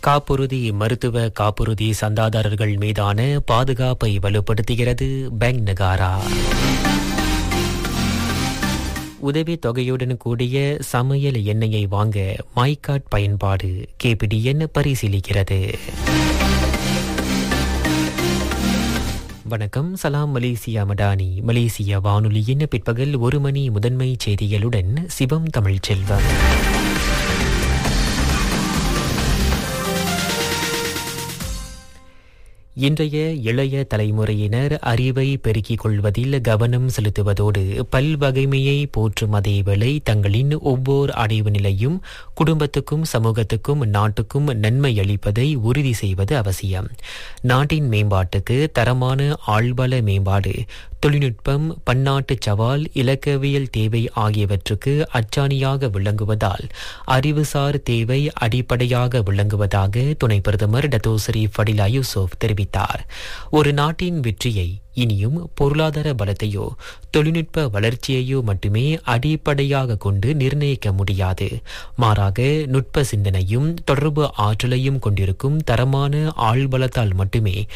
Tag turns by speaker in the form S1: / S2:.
S1: காப்புறுதி மருத்துவ காப்புறுதி சந்தாதாரர்கள் மீதான பாதுகாப்பை வலுப்படுத்துகிறது பேங்க் நகாரா உதவி தொகையுடன் கூடிய சமையல் எண்ணெயை வாங்க மைகாட் பயன்பாடு கேபிடிஎன் பரிசீலிக்கிறது வணக்கம் சலாம் மலேசியா மடானி மலேசிய வானொலியின் பிற்பகல் ஒரு மணி முதன்மை செய்திகளுடன் சிவம் தமிழ் செல்வம் இன்றைய இளைய தலைமுறையினர் அறிவை பெருக்கிக் கொள்வதில் கவனம் செலுத்துவதோடு பல்வகைமையை போற்றும் அதேவேளை தங்களின் ஒவ்வொரு அடைவு நிலையும் குடும்பத்துக்கும் சமூகத்துக்கும் நாட்டுக்கும் நன்மை அளிப்பதை உறுதி செய்வது அவசியம் நாட்டின் மேம்பாட்டுக்கு தரமான ஆழ்வள மேம்பாடு தொழில்நுட்பம் பன்னாட்டு சவால் இலக்கவியல் தேவை ஆகியவற்றுக்கு அச்சாணியாக விளங்குவதால் அறிவுசார் தேவை அடிப்படையாக விளங்குவதாக துணை பிரதமர் டத்தோசரி ஃபடிலா யூசுப் தெரிவித்தார் ஒரு நாட்டின் வெற்றியை இனியும் பொருளாதார பலத்தையோ தொழில்நுட்ப வளர்ச்சியையோ மட்டுமே அடிப்படையாக கொண்டு நிர்ணயிக்க முடியாது மாறாக நுட்ப சிந்தனையும் தொடர்பு ஆற்றலையும் கொண்டிருக்கும் தரமான ஆழ்பலத்தால் மட்டுமே